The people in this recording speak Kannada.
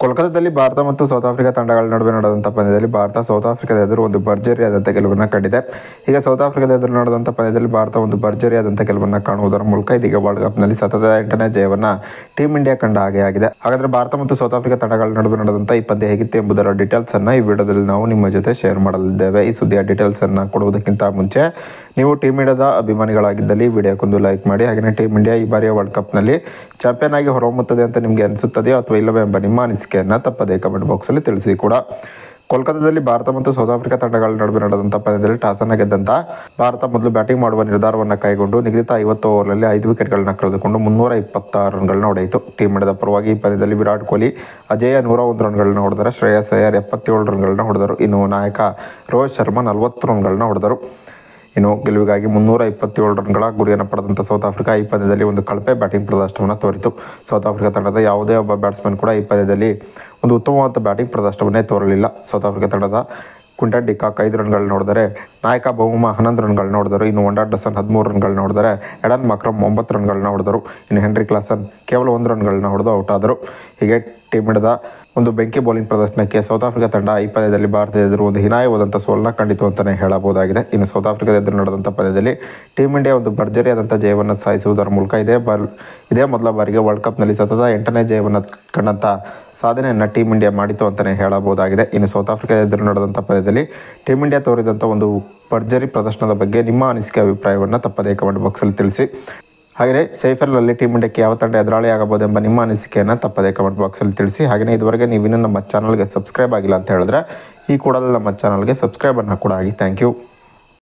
ಕೋಲ್ಕತ್ತಾದಲ್ಲಿ ಭಾರತ ಮತ್ತು ಸೌತ್ ಆಫ್ರಿಕಾ ತಂಡಗಳ ನಡುವೆ ನಡೆದಂಥ ಪಂದ್ಯದಲ್ಲಿ ಭಾರತ ಸೌತ್ ಆಫ್ರಿಕಾದ ಎದುರು ಒಂದು ಭರ್ಜರಿಯಾದಂಥ ಗೆಲುವನ್ನು ಕಂಡಿದೆ ಈಗ ಸೌತ್ ಆಫ್ರಿಕಾದ ಎದುರು ನಡೆದಂಥ ಪಂದ್ಯದಲ್ಲಿ ಭಾರತ ಒಂದು ಭರ್ಜರಿಯಾದಂಥ ಗೆಲುವನ್ನು ಕಾಣುವುದರ ಮೂಲಕ ಇದೀಗ ವರ್ಲ್ಡ್ ಕಪ್ನಲ್ಲಿ ಸತತ ಎಂಟನೇ ಜಯವನ್ನು ಟೀಮ್ ಇಂಡಿಯಾ ಕಂಡ ಹಾಗೆ ಆಗಿದೆ ಹಾಗಾದರೆ ಭಾರತ ಮತ್ತು ಸೌತ್ ಆಫ್ರಿಕಾ ತಂಡಗಳ ನಡುವೆ ನಡೆದಂಥ ಈ ಪಂದ್ಯ ಹೇಗಿತ್ತು ಎಂಬುದರ ಡೀಟೇಲ್ಸ್ ಅನ್ನು ಈ ವಿಡಿಯೋದಲ್ಲಿ ನಾವು ನಿಮ್ಮ ಜೊತೆ ಶೇರ್ ಮಾಡಲಿದ್ದೇವೆ ಈ ಸುದ್ದಿಯ ಡೀಟೇಲ್ಸ್ ಅನ್ನು ಕೊಡುವುದಕ್ಕಿಂತ ಮುಂಚೆ ನೀವು ಟೀಮ್ ಇಂಡಿಯಾದ ಅಭಿಮಾನಿಗಳಾಗಿದ್ದಲ್ಲಿ ವಿಡಿಯೋಕ್ಕೊಂದು ಲೈಕ್ ಮಾಡಿ ಹಾಗೆಯೇ ಟೀಮ್ ಇಂಡಿಯಾ ಈ ಬಾರಿಯ ವರ್ಲ್ಡ್ ಕಪ್ನಲ್ಲಿ ಚಾಂಪಿಯನ್ ಆಗಿ ಹೊರಹೊಮ್ಮುತ್ತದೆ ಅಂತ ನಿಮಗೆ ಅನಿಸುತ್ತದೆಯೋ ಅಥವಾ ಇಲ್ಲವೇ ಎಂಬ ನಿಮ್ಮ ಅನಿಸಿಕೆಯನ್ನು ತಪ್ಪದೇ ಕಮೆಂಟ್ ಬಾಕ್ಸಲ್ಲಿ ತಿಳಿಸಿ ಕೂಡ ಕೋಲ್ಕತ್ತಾದಲ್ಲಿ ಭಾರತ ಮತ್ತು ಸೌತ್ ಆಫ್ರಿಕಾ ತಂಡಗಳ ನಡುವೆ ನಡೆದಂಥ ಪಂದ್ಯದಲ್ಲಿ ಟಾಸನ್ನು ಗೆದ್ದಂಥ ಭಾರತ ಮೊದಲು ಬ್ಯಾಟಿಂಗ್ ಮಾಡುವ ನಿರ್ಧಾರವನ್ನು ಕೈಗೊಂಡು ನಿಗದಿತ ಐವತ್ತು ಓವರ್ನಲ್ಲಿ ಐದು ವಿಕೆಟ್ಗಳನ್ನ ಕಳೆದುಕೊಂಡು ಮುನ್ನೂರ ಇಪ್ಪತ್ತಾರು ರನ್ಗಳನ್ನ ಹೊಡೆಯಿತು ಟೀಮ್ ಇಂಡಿಯಾದ ಪರವಾಗಿ ಈ ಪಂದ್ಯದಲ್ಲಿ ವಿರಾಟ್ ಕೊಹ್ಲಿ ಅಜಯ ನೂರ ಒಂದು ರನ್ಗಳನ್ನ ಹೊಡೆದರೆ ಶ್ರೇಯಸ್ ಅಯ್ಯರ್ ಎಪ್ಪತ್ತೇಳು ರನ್ಗಳನ್ನ ಹೊಡೆದರು ಇನ್ನು ನಾಯಕ ರೋಹಿತ್ ಶರ್ಮಾ ನಲವತ್ತು ರನ್ಗಳನ್ನ ಹೊಡೆದರು ಇನ್ನು ಗೆಲುವಿಗಾಗಿ ಮುನ್ನೂರ ಇಪ್ಪತ್ತೇಳು ರನ್ಗಳ ಗುರಿಯನ್ನು ಪಡೆದಂಥ ಸೌತ್ ಆಫ್ರಿಕಾ ಈ ಪಂದ್ಯದಲ್ಲಿ ಒಂದು ಕಳಪೆ ಬ್ಯಾಟಿಂಗ್ ಪ್ರದರ್ಶನವನ್ನು ತೋರಿತು ಸೌತ್ ಆಫ್ರಿಕಾ ತಂಡದ ಯಾವುದೇ ಒಬ್ಬ ಬ್ಯಾಟ್ಸ್ಮನ್ ಕೂಡ ಈ ಪಂದ್ಯದಲ್ಲಿ ಒಂದು ಉತ್ತಮವಾದ ಬ್ಯಾಟಿಂಗ್ ಪ್ರದರ್ಶನವನ್ನೇ ತೋರಲಿಲ್ಲ ಸೌತ್ ಆಫ್ರಿಕಾ ತಂಡದ ಕ್ವಿಂಟನ್ ಡಿಕಾಕ್ ಐದು ರನ್ಗಳು ನೋಡಿದರೆ ನಾಯಕ ಬಹುಮ ಹನ್ನೊಂದು ರನ್ಗಳು ನೋಡಿದರು ಇನ್ನು ಒಂಡಾ ಡಸನ್ ಹದಿಮೂರು ರನ್ಗಳು ನೋಡಿದರೆ ಎಡನ್ ಮಕ್ರಮ್ ಒಂಬತ್ತು ರನ್ಗಳನ್ನ ಹೊಡೆದರು ಇನ್ನು ಹೆನ್ರಿ ಕ್ಲಾಸನ್ ಕೇವಲ ಒಂದು ರನ್ಗಳನ್ನ ಹೊಡೆದು ಔಟ್ ಆದರು ಹೀಗೆ ಟೀಮ್ ಇಂಡಿಯಾದ ಒಂದು ಬೆಂಕಿ ಬೌಲಿಂಗ್ ಪ್ರದರ್ಶನಕ್ಕೆ ಸೌತ್ ಆಫ್ರಿಕಾ ತಂಡ ಈ ಪಂದ್ಯದಲ್ಲಿ ಭಾರತದ ಎದುರು ಒಂದು ಹೀನಾಯವಾದಂಥ ಸೋಲನ್ನ ಕಂಡಿತು ಅಂತಲೇ ಹೇಳಬಹುದಾಗಿದೆ ಇನ್ನು ಸೌತ್ ಆಫ್ರಿಕಾದ ಎದುರು ನಡೆದಂಥ ಪಂದ್ಯದಲ್ಲಿ ಟೀಮ್ ಇಂಡಿಯಾ ಒಂದು ಭರ್ಜರಿಯಾದಂಥ ಜಯವನ್ನು ಸಾಧಿಸುವುದರ ಮೂಲಕ ಇದೇ ಬಾರ್ ಇದೇ ಮೊದಲ ಬಾರಿಗೆ ವರ್ಲ್ಡ್ ಕಪ್ನಲ್ಲಿ ಸತತ ಎಂಟನೇ ಜಯವನ್ನು ಕಂಡಂಥ ಸಾಧನೆಯನ್ನು ಟೀಮ್ ಇಂಡಿಯಾ ಮಾಡಿತು ಅಂತಲೇ ಹೇಳಬಹುದಾಗಿದೆ ಇನ್ನು ಸೌತ್ ಆಫ್ರಿಕಾದ ಎದುರು ನಡೆದಂಥ ಪಂದ್ಯದಲ್ಲಿ ಟೀಮ್ ಇಂಡಿಯಾ ತೋರಿದಂಥ ಒಂದು ಭರ್ಜರಿ ಪ್ರದರ್ಶನದ ಬಗ್ಗೆ ನಿಮ್ಮ ಅನಿಸಿಕೆ ಅಭಿಪ್ರಾಯವನ್ನು ತಪ್ಪದೇ ಕಮೆಂಟ್ ಬಾಕ್ಸಲ್ಲಿ ತಿಳಿಸಿ ಹಾಗೆಯೇ ಸೈಫರ್ನಲ್ಲಿ ಟೀಮ್ ಇಂಡಿಯಾಕ್ಕೆ ಯಾವ ತಂಡ ಎದುರಾಳಿ ಆಗಬಹುದೆಂಬ ನಿಮ್ಮ ಅನಿಸಿಕೆಯನ್ನು ತಪ್ಪದೇ ಕಮೆಂಟ್ ಬಾಕ್ಸಲ್ಲಿ ತಿಳಿಸಿ ಹಾಗೆಯೇ ಇದುವರೆಗೆ ನೀವಿನ್ನೂ ನಮ್ಮ ಚಾನಲ್ಗೆ ಸಬ್ಸ್ಕ್ರೈಬ್ ಆಗಿಲ್ಲ ಅಂತ ಹೇಳಿದ್ರೆ ಈ ಕೂಡಲೇ ನಮ್ಮ ಚಾನಲ್ಗೆ ಸಬ್ಸ್ಕ್ರೈಬನ್ನು ಕೂಡ ಆಗಿ ಥ್ಯಾಂಕ್ ಯು